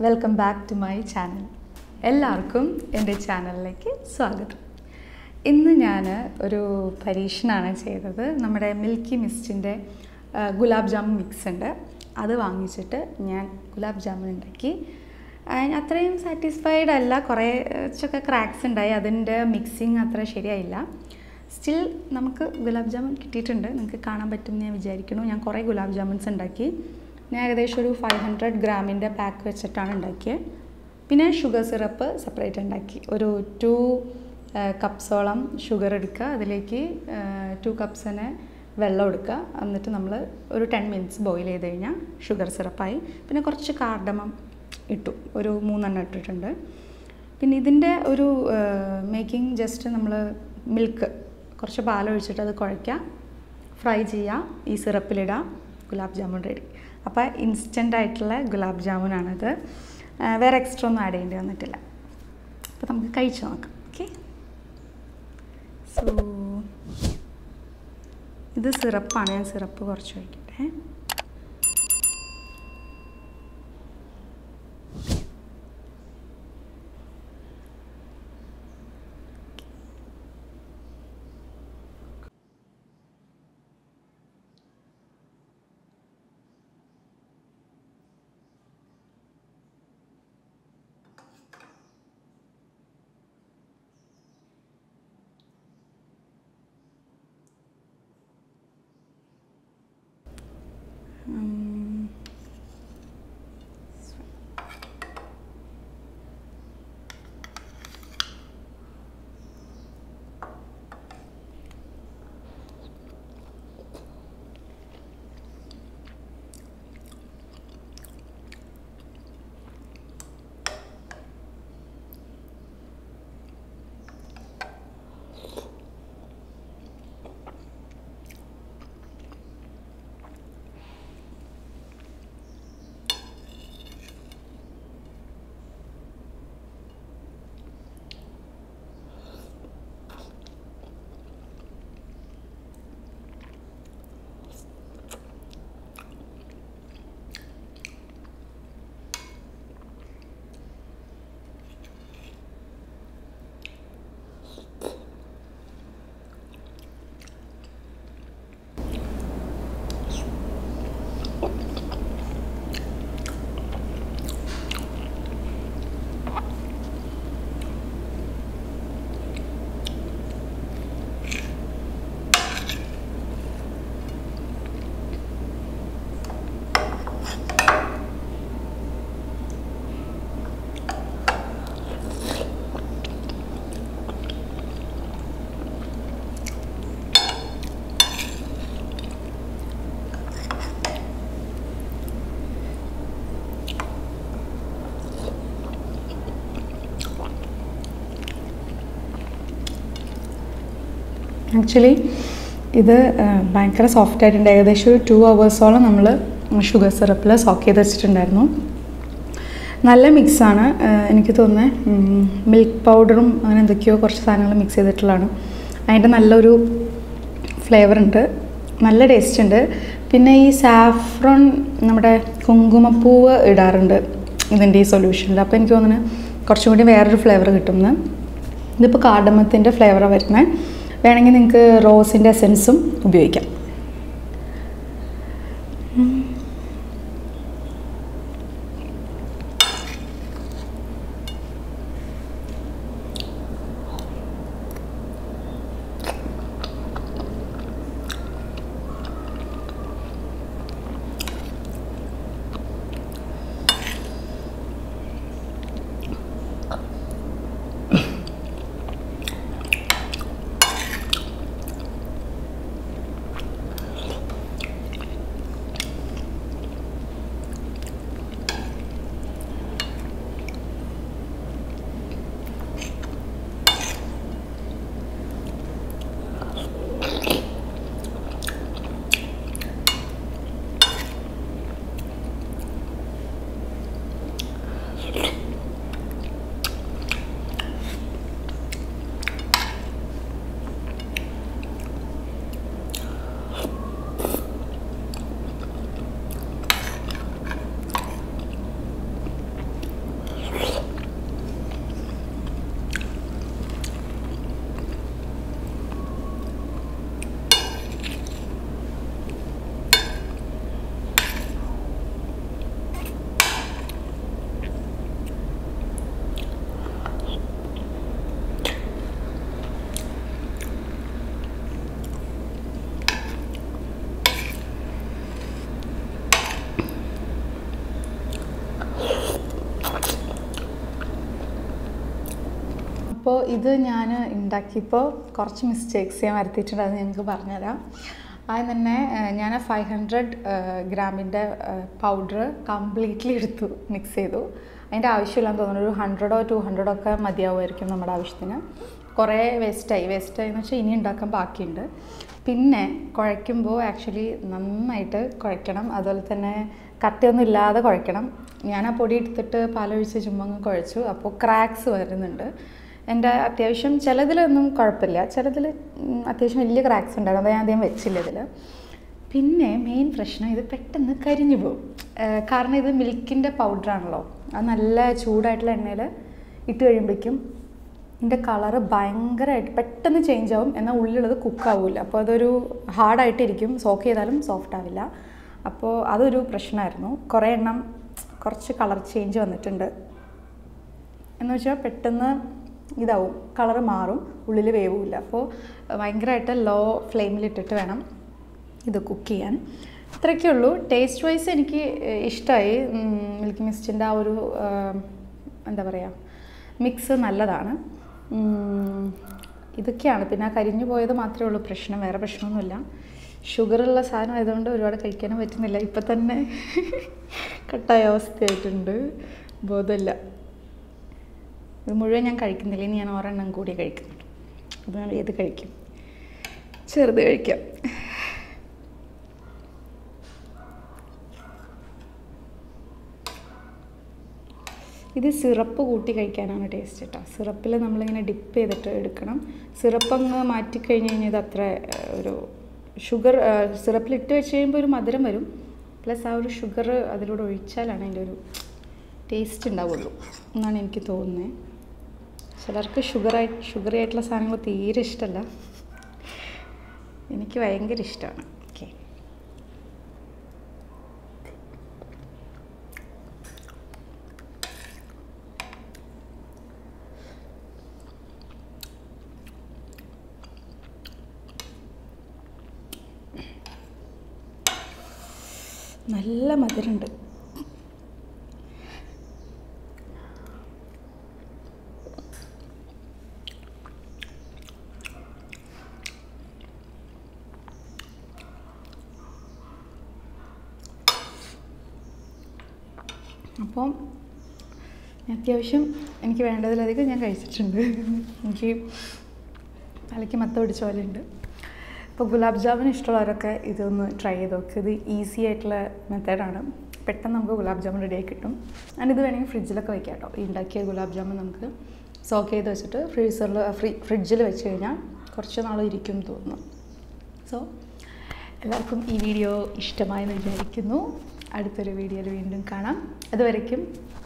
welcome back to my channel എല്ലാവർക്കും എൻ്റെ ചാനലിലേക്ക് സ്വാഗതം ഇന്ന് ഞാൻ ഒരു പരീക്ഷണമാണ് ചെയ്തത് നമ്മുടെ മിൽക്കി മിസ്റ്റിൻ്റെ ഗുലാബ് ജാമുൻ മിക്സ് ഉണ്ട് അത് വാങ്ങിച്ചിട്ട് ഞാൻ ഗുലാബ് ജാമുൻ ഉണ്ടാക്കി അതിന് അത്രയും സാറ്റിസ്ഫൈഡ് അല്ല കുറേ ഒക്കെ ക്രാക്സ് ഉണ്ടായി അതിൻ്റെ മിക്സിങ് അത്ര ശരിയായില്ല സ്റ്റിൽ നമുക്ക് ഗുലാബ് ജാമുൻ കിട്ടിയിട്ടുണ്ട് നിങ്ങൾക്ക് കാണാൻ പറ്റും എന്ന് ഞാൻ വിചാരിക്കുന്നു ഞാൻ കുറേ ഗുലാബ് ജാമുൻസ് ഉണ്ടാക്കി ഞാൻ ഏകദേശം ഒരു ഫൈവ് ഹൺഡ്രഡ് ഗ്രാമിൻ്റെ പാക്ക് വെച്ചിട്ടാണ് ഉണ്ടാക്കിയത് പിന്നെ ഷുഗർ സിറപ്പ് സെപ്പറേറ്റ് ഉണ്ടാക്കി ഒരു ടു കപ്സോളം ഷുഗർ എടുക്കുക അതിലേക്ക് ടു കപ്സിന് വെള്ളം എടുക്കുക എന്നിട്ട് നമ്മൾ ഒരു ടെൻ മിനിറ്റ്സ് ബോയിൽ ചെയ്ത് കഴിഞ്ഞാൽ ഷുഗർ സിറപ്പായി പിന്നെ കുറച്ച് കാർഡമം ഇട്ടു ഒരു മൂന്നെണ്ണം ഇട്ടിട്ടുണ്ട് പിന്നെ ഇതിൻ്റെ ഒരു മേക്കിംഗ് ജസ്റ്റ് നമ്മൾ മിൽക്ക് കുറച്ച് പാലൊഴിച്ചിട്ട് അത് കുഴയ്ക്കുക ഫ്രൈ ചെയ്യുക ഈ സിറപ്പിലിടുക ഗുലാബ് ജാമുൻ റെഡി അപ്പോൾ ഇൻസ്റ്റൻ്റ് ആയിട്ടുള്ള ഗുലാബ് ജാമുനാണിത് വേറെ എക്സ്ട്രാ ഒന്നും ആഡ് ചെയ്യേണ്ടി വന്നിട്ടില്ല അപ്പോൾ നമുക്ക് കഴിച്ചു നോക്കാം ഓക്കെ സോ ഇത് സിറപ്പാണ് ഞാൻ സിറപ്പ് കുറച്ച് ഒഴിക്കട്ടെ Um, ആക്ച്വലി ഇത് ഭയങ്കര സോഫ്റ്റ് ആയിട്ടുണ്ട് ഏകദേശം ഒരു ടു അവേഴ്സോളം നമ്മൾ ഷുഗർ സിറപ്പിൽ സോക്ക് ചെയ്ത് വെച്ചിട്ടുണ്ടായിരുന്നു നല്ല മിക്സാണ് എനിക്ക് തോന്നുന്നത് മിൽക്ക് പൗഡറും അങ്ങനെ എന്തൊക്കെയോ കുറച്ച് സാധനങ്ങൾ മിക്സ് ചെയ്തിട്ടുള്ളതാണ് അതിൻ്റെ നല്ലൊരു ഫ്ലേവർ ഉണ്ട് നല്ല ടേസ്റ്റ് ഉണ്ട് പിന്നെ ഈ സാഫ്രോൺ നമ്മുടെ കുങ്കുമപ്പൂവ് ഇടാറുണ്ട് ഇതിൻ്റെ ഈ സൊല്യൂഷനിൽ അപ്പോൾ എനിക്ക് തോന്നുന്നത് കുറച്ചും കൂടി വേറൊരു ഫ്ലേവർ കിട്ടുമെന്ന് ഇതിപ്പോൾ കാർഡമത്തിൻ്റെ ഫ്ലേവറാണ് വരുന്നത് വേണമെങ്കിൽ നിങ്ങൾക്ക് റോസിൻ്റെ എസെൻസും ഉപയോഗിക്കാം ഇത് ഞാൻ ഉണ്ടാക്കിയപ്പോൾ കുറച്ച് മിസ്റ്റേക്സ് ഞാൻ വരുത്തിയിട്ടുണ്ട് അത് ഞങ്ങൾക്ക് പറഞ്ഞുതരാം ആദ്യം തന്നെ ഏഹ്, ഞാൻ ഫൈവ് ഹൺഡ്രഡ് ഗ്രാമിൻ്റെ പൗഡർ കംപ്ലീറ്റ്ലി എടുത്തു മിക്സ് ചെയ്തു അതിൻ്റെ ആവശ്യമില്ലാന്ന് തോന്നുന്നു ഒരു ഹൺഡ്രഡോ ടു ഹൺഡ്രഡോ ഒക്കെ മതിയാവുമായിരിക്കും നമ്മുടെ ആവശ്യത്തിന് കുറേ വേസ്റ്റായി വേസ്റ്റായി എന്ന് വെച്ചാൽ ഇനി ഉണ്ടാക്കാൻ ബാക്കിയുണ്ട് പിന്നെ കുഴയ്ക്കുമ്പോൾ ആക്ച്വലി നന്നായിട്ട് കുഴയ്ക്കണം അതുപോലെ തന്നെ കട്ടയൊന്നും ഇല്ലാതെ കുഴയ്ക്കണം ഞാൻ ആ പൊടി എടുത്തിട്ട് പാലൊഴിച്ച് ചുമ്മാ അങ്ങ് കുഴച്ചു അപ്പോൾ ക്രാക്സ് വരുന്നുണ്ട് എൻ്റെ അത്യാവശ്യം ചിലതിലൊന്നും കുഴപ്പമില്ല ചിലതിൽ ഉം, അത്യാവശ്യം വലിയ ക്രാക്സ് ഉണ്ടായിരുന്നു അത് ഞാൻ അധികം വെച്ചില്ല ഇതിൽ പിന്നെ മെയിൻ പ്രശ്നം ഇത് പെട്ടെന്ന് കരിഞ്ഞു പോകും ഏഹ് കാരണം ഇത് മിൽക്കിൻ്റെ പൗഡറാണല്ലോ അത് നല്ല ചൂടായിട്ടുള്ള എണ്ണയിൽ ഇട്ട് കഴിയുമ്പോഴേക്കും ഇതിൻ്റെ കളറ് ഭയങ്കരമായിട്ട് പെട്ടെന്ന് ചേഞ്ച് ആവും എന്നാൽ ഉള്ളിലുള്ളത് കുക്കാവില്ല അപ്പോൾ അതൊരു ഹാർഡായിട്ടിരിക്കും സോക്ക് ചെയ്താലും സോഫ്റ്റ് ആവില്ല അപ്പോൾ അതൊരു പ്രശ്നമായിരുന്നു കുറേ എണ്ണം കുറച്ച് കളർ ചേഞ്ച് വന്നിട്ടുണ്ട് എന്ന് വെച്ചാൽ പെട്ടെന്ന് ഇതാവും കളറ് മാറും ഉള്ളിൽ വേവില്ല അപ്പോൾ ഭയങ്കരമായിട്ട് ലോ ഫ്ലെയിമിലിട്ടിട്ട് വേണം ഇത് കുക്ക് ചെയ്യാൻ ഇത്രയൊക്കെ ഉള്ളൂ ടേസ്റ്റ് വൈസ് എനിക്ക് ഇഷ്ടമായി മിൽക്കി മിസ്റ്റിൻ്റെ ആ ഒരു ആ, എന്താ പറയുക മിക്സ് നല്ലതാണ് ഉം, ഇതൊക്കെയാണ് പിന്നെ ആ കരിഞ്ഞു പോയത് മാത്രമേ ഉള്ളൂ പ്രശ്നം വേറെ പ്രശ്നമൊന്നുമില്ല ഷുഗറുള്ള സാധനം ആയതുകൊണ്ട് ഒരുപാട് കഴിക്കാനും പറ്റുന്നില്ല ഇപ്പം തന്നെ കട്ടായ അവസ്ഥയായിട്ടുണ്ട് ബോധമില്ല ഇത് മുഴുവൻ ഞാൻ കഴിക്കുന്നില്ല ഇനി ഞാൻ ഒരെണ്ണം കൂടി കഴിക്കുന്നുണ്ട് അത് ഞാൻ ഏത് കഴിക്കും ചെറുത് കഴിക്കാം ഇത് സിറപ്പ് കൂട്ടി കഴിക്കാനാണ് ടേസ്റ്റ് കേട്ടോ സിറപ്പിൽ നമ്മളിങ്ങനെ ഡിപ്പ് ചെയ്തിട്ട് എടുക്കണം സിറപ്പ് അങ്ങ് മാറ്റിക്കഴിഞ്ഞ് കഴിഞ്ഞാൽ ഇത് അത്ര ഏഹ്, ഒരു ഷുഗർ സിറപ്പിൽ ഇട്ട് വെച്ച് കഴിയുമ്പോൾ ഒരു മധുരം വരും പ്ലസ് ആ ഒരു ഷുഗർ അതിലൂടെ ഒഴിച്ചാലാണ് അതിൻ്റെ ഒരു ടേസ്റ്റ് ഉണ്ടാവുള്ളൂ എന്നാണ് എനിക്ക് തോന്നുന്നത് ചിലർക്ക് ഷുഗറായി ഷുഗറി ആയിട്ടുള്ള സാധനങ്ങൾ തീരെ ഇഷ്ടമല്ല എനിക്ക് ഭയങ്കര ഇഷ്ടമാണ് ഓക്കെ നല്ല മധുരമുണ്ട് അപ്പം അത്യാവശ്യം എനിക്ക് വേണ്ടതിലധികം ഞാൻ കഴിച്ചിട്ടുണ്ട് എനിക്ക് തലയ്ക്ക് മത്ത പിടിച്ച പോലെ ഉണ്ട് ഇപ്പോൾ ഗുലാബ് ജാമുൻ ഇഷ്ടമുള്ളവരൊക്കെ ഇതൊന്ന് ട്രൈ ചെയ്ത് നോക്കുക ഇത് ഈസി ആയിട്ടുള്ള മെത്തേഡാണ് പെട്ടെന്ന് നമുക്ക് ഗുലാബ് ജാമുൻ റെഡിയായി കിട്ടും ആൻഡ് ഇത് വേണമെങ്കിൽ ഫ്രിഡ്ജിലൊക്കെ വെക്കാം കേട്ടോ ഈ ഉണ്ടാക്കിയ ഗുലാബ് ജാമുൻ നമുക്ക് സോക്ക് ചെയ്ത് വെച്ചിട്ട് ഫ്രീസറിൽ ഫ്രീ ഫ്രിഡ്ജിൽ വെച്ച് കഴിഞ്ഞാൽ കുറച്ച് നാൾ ഇരിക്കും എന്ന് തോന്നുന്നു സോ എല്ലാവർക്കും ഈ വീഡിയോ ഇഷ്ടമായെന്ന് വിചാരിക്കുന്നു അടുത്തൊരു വീഡിയോയിൽ വീണ്ടും കാണാം അതുവരയ്ക്കും